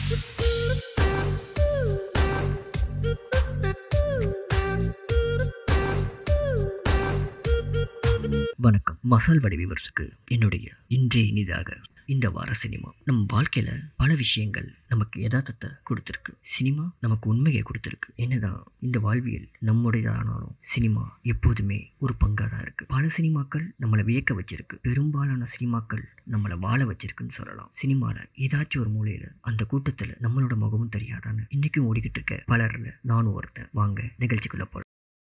வணக்கம் மசால் வடி விவர்ஸுக்கு என்னுடைய இன்றைய இனிதாக இந்த வார சினிமா நம் வாழ்க்கையில பல விஷயங்கள் நமக்கு யதார்த்தத்தை கொடுத்துருக்கு சினிமா நமக்கு உண்மையை கொடுத்துருக்கு என்னதான் இந்த வாழ்வியல் நம்முடையதானாலும் சினிமா எப்போதுமே ஒரு பங்காக தான் இருக்கு பல சினிமாக்கள் நம்மளை வியக்க வச்சிருக்கு பெரும்பாலான சினிமாக்கள் நம்மளை வாழ வச்சிருக்குன்னு சொல்லலாம் சினிமால ஏதாச்சும் ஒரு மூலையில அந்த கூட்டத்துல நம்மளோட முகமும் தெரியாதான்னு இன்னைக்கும் ஓடிக்கிட்டு இருக்க பலர்ல நானும் ஒருத்தன் வாங்க நிகழ்ச்சிக்குள்ள போலாம்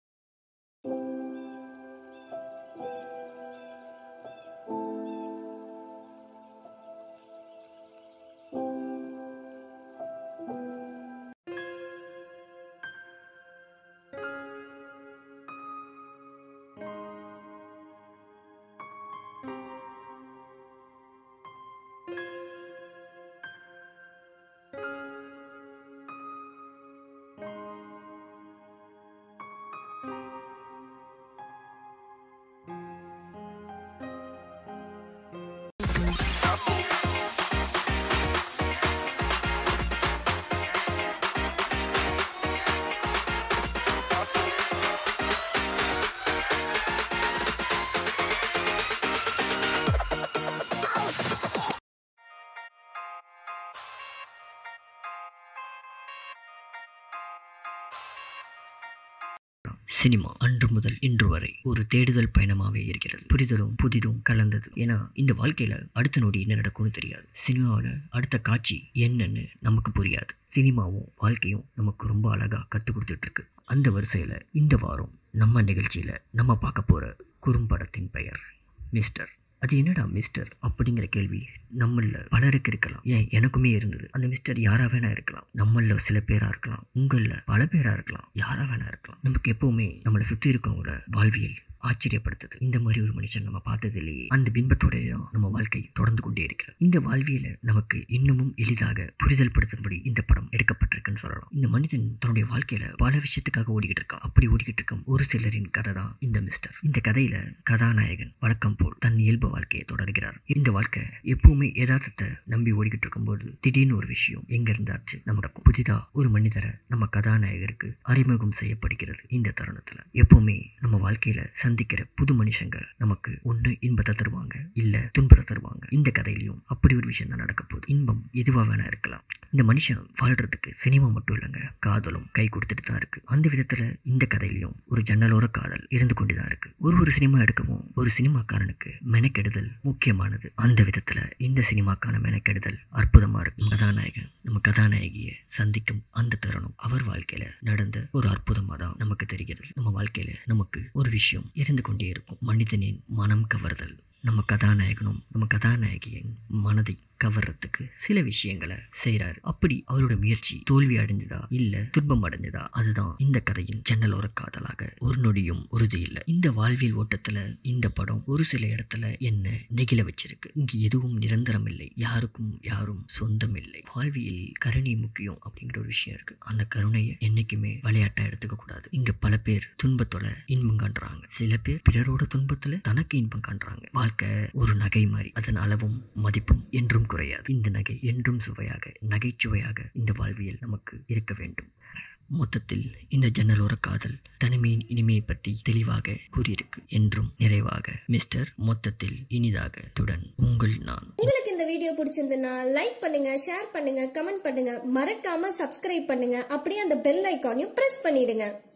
சினிமா அன்று முதல் இன்று வரை ஒரு தேடுதல் பயணமாகவே இருக்கிறது புரிதலும் புதிதும் கலந்தது ஏன்னா இந்த வாழ்க்கையில அடுத்த நொடி என்ன நடக்கும்னு தெரியாது சினிமாவில் அடுத்த காட்சி என்னன்னு நமக்கு புரியாது சினிமாவும் வாழ்க்கையும் நமக்கு ரொம்ப அழகா கற்றுக் கொடுத்துட்டு இருக்கு அந்த வரிசையில் இந்த வாரம் நம்ம நிகழ்ச்சியில் நம்ம பார்க்க போகிற குறும்படத்தின் பெயர் மிஸ்டர் அது என்னடா மிஸ்டர் அப்படிங்கிற கேள்வி நம்மள பலருக்கு இருக்கலாம் ஏன் எனக்குமே இருந்தது அந்த மிஸ்டர் யாரா வேணா இருக்கலாம் நம்மள சில பேரா இருக்கலாம் உங்கள பல பேரா இருக்கலாம் யாரா வேணா இருக்கலாம் நமக்கு எப்பவுமே நம்மளை சுத்தி இருக்கவங்களோட வாழ்வியல் ஆச்சரியப்படுத்துது இந்த மாதிரி ஒரு மனுஷன் நம்ம பார்த்தது இல்லையே அந்த பின்பத்தோடைய நம்ம வாழ்க்கை தொடர்ந்து கொண்டே இருக்கிறது இந்த வாழ்வியல நமக்கு இன்னமும் எளிதாக புரிதல் படுத்தும்படி இந்த படம் எடுக்கப்பட்டிருக்குன்னு சொல்லலாம் இந்த மனிதன் தன்னுடைய வாழ்க்கையில பல விஷயத்துக்காக ஓடிக்கிட்டு இருக்கான் அப்படி ஓடிக்கிட்டு இருக்கும் ஒரு சிலரின் கதை தான் இந்த மிஸ்டர் இந்த கதையில கதாநாயகன் வழக்கம் போல் தன் இயல்பு வாழ்க்கையை தொடர்கிறார் இந்த வாழ்க்கை எப்பவுமே யதார்த்தத்தை நம்பி ஓடிக்கிட்டு இருக்கும்போது திடீர்னு ஒரு விஷயம் எங்க இருந்தாச்சு நமக்கு புதிதா ஒரு மனிதரை நம்ம கதாநாயகருக்கு அறிமுகம் செய்யப்படுகிறது இந்த தருணத்துல எப்பவுமே நம்ம வாழ்க்கையில சந்திக்கிற புது மனுஷங்க நமக்கு ஒன்று இன்பத்தை தருவாங்க இல்ல துன்பத்தை தருவாங்க இந்த கதையிலையும் அப்படி ஒரு விஷயம் தான் நடக்க போகுது இன்பம் எதுவா வேணா இருக்கலாம் இந்த மனுஷன் வாழ்றதுக்கு சினிமா மட்டும் இல்லைங்க காதலும் கை கொடுத்துட்டு தான் இருக்கு அந்த விதத்துல இந்த கதையிலையும் ஒரு ஜன்னலோர காதல் இருந்து கொண்டு தான் இருக்கு ஒரு ஒரு சினிமா எடுக்கவும் ஒரு சினிமாக்காரனுக்கு மெனக்கெடுதல் முக்கியமானது அந்த விதத்துல இந்த சினிமாக்கான மெனக்கெடுதல் அற்புதமா இருக்கு கதாநாயகன் நம்ம கதாநாயகியை சந்திக்கும் அந்த தருணம் அவர் வாழ்க்கையில நடந்த ஒரு அற்புதமா தான் நமக்கு தெரிகிறது நம்ம வாழ்க்கையில நமக்கு ஒரு விஷயம் இருந்து கொண்டே இருக்கும் மனிதனின் மனம் கவர்தல் நம்ம கதாநாயகனும் நம்ம கதாநாயகியின் மனதை கவர்றதுக்கு சில விஷயங்களை செய்கிறாரு அப்படி அவரோட முயற்சி தோல்வி அடைஞ்சதா இல்ல துன்பம் அடைஞ்சதா அதுதான் இந்த கதையின் ஜன்னலோர காதலாக ஒரு நொடியும் உறுதி இல்லை இந்த வாழ்வியல் ஓட்டத்துல இந்த படம் ஒரு சில இடத்துல என்ன நெகிழ வச்சிருக்கு இங்க எதுவும் நிரந்தரம் இல்லை யாருக்கும் யாரும் சொந்தம் இல்லை வாழ்வியல் கருணை முக்கியம் அப்படிங்கிற ஒரு விஷயம் இருக்கு அந்த கருணையை என்னைக்குமே விளையாட்டா எடுத்துக்க கூடாது இங்க பல பேர் துன்பத்தோட இன்பம் காண்றாங்க சில பேர் பிறரோட துன்பத்துல தனக்கு இன்பம் காண்றாங்க வாழ்க்கை ஒரு நகை மாதிரி அதன் அளவும் மதிப்பும் என்றும் குறையாது இந்த நகை என்றும் சுவையாக நகைச்சுவையாக இந்த வாழ்வியல் நமக்கு இருக்க வேண்டும் மொத்தத்தில் இந்த ஜன்னலோர காதல் தனிமையின் இனிமையை பற்றி தெளிவாக கூறியிருக்கு என்றும் நிறைவாக மிஸ்டர் மொத்தத்தில் இனிதாக துடன் உங்கள் நான் உங்களுக்கு இந்த வீடியோ பிடிச்சிருந்ததுன்னா லைக் பண்ணுங்க ஷேர் பண்ணுங்க கமெண்ட் பண்ணுங்க மறக்காம சப்ஸ்கிரைப் பண்ணுங்க அப்படியே அந்த பெல் ஐக்கானையும் பிரஸ் பண்ணிடுங்க